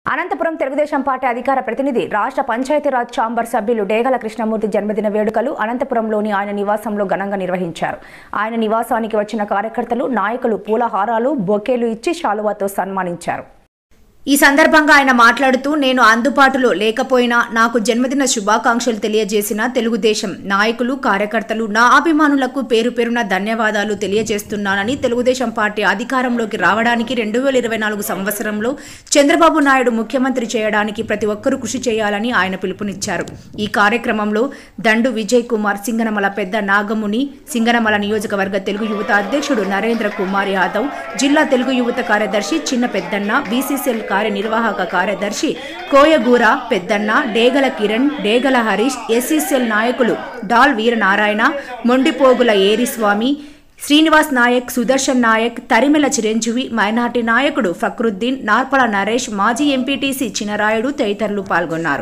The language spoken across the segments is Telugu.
అనంతపురం తెలుగుదేశం పార్టీ అధికార ప్రతినిధి రాష్ట్ర పంచాయతీరాజ్ ఛాంబర్ సభ్యులు డేగల కృష్ణమూర్తి జన్మదిన వేడుకలు అనంతపురంలోని ఆయన నివాసంలో ఘనంగా నిర్వహించారు ఆయన నివాసానికి వచ్చిన కార్యకర్తలు నాయకులు పూలహారాలు బొకేలు ఇచ్చి శాలువాతో సన్మానించారు ఈ సందర్భంగా ఆయన మాట్లాడుతూ నేను అందుబాటులో లేకపోయినా నాకు జన్మదిన శుభాకాంక్షలు తెలియజేసిన తెలుగుదేశం నాయకులు కార్యకర్తలు నా అభిమానులకు పేరు పేరున ధన్యవాదాలు తెలియజేస్తున్నానని తెలుగుదేశం పార్టీ అధికారంలోకి రావడానికి రెండు వేల ఇరవై నాలుగు సంవత్సరంలో చంద్రబాబు నాయుడు ముఖ్యమంత్రి చేయడానికి ప్రతి ఒక్కరూ కృషి చేయాలని ఆయన పిలుపునిచ్చారు ఈ కార్యక్రమంలో దండు విజయ్ కుమార్ సింగనమల పెద్ద నాగముని సింగనమల నియోజకవర్గ తెలుగు యువత అధ్యక్షుడు నరేంద్ర కుమార్ యాదవ్ జిల్లా తెలుగు యువత కార్యదర్శి చిన్న పెద్దన్న బీసీసీఎల్ కార్యనిర్వాహక కార్యదర్శి కోయగూర పెద్దన్న డేగల కిరణ్ డేగల హరీష్ ఎస్సీసీఎల్ నాయకులు డాల్ వీరనారాయణ మొండిపోగుల ఏరిస్వామి శ్రీనివాస్ నాయక్ సుదర్శన్ నాయక్ తరిమెల చిరంజీవి మైనార్టీ నాయకుడు ఫక్రుద్దీన్ నార్పల నరేష్ మాజీ ఎంపీటీసీ చినరాయుడు తదితరులు పాల్గొన్నారు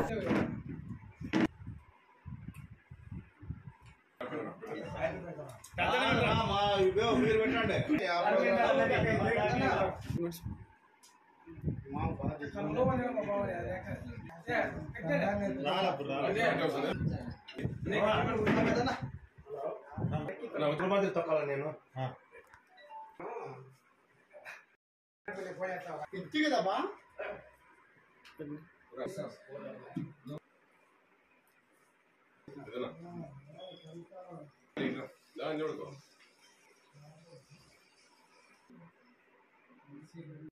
తొక్కాల నేను ఇచ్చి కదమ్మా దాన్ని చూడుకో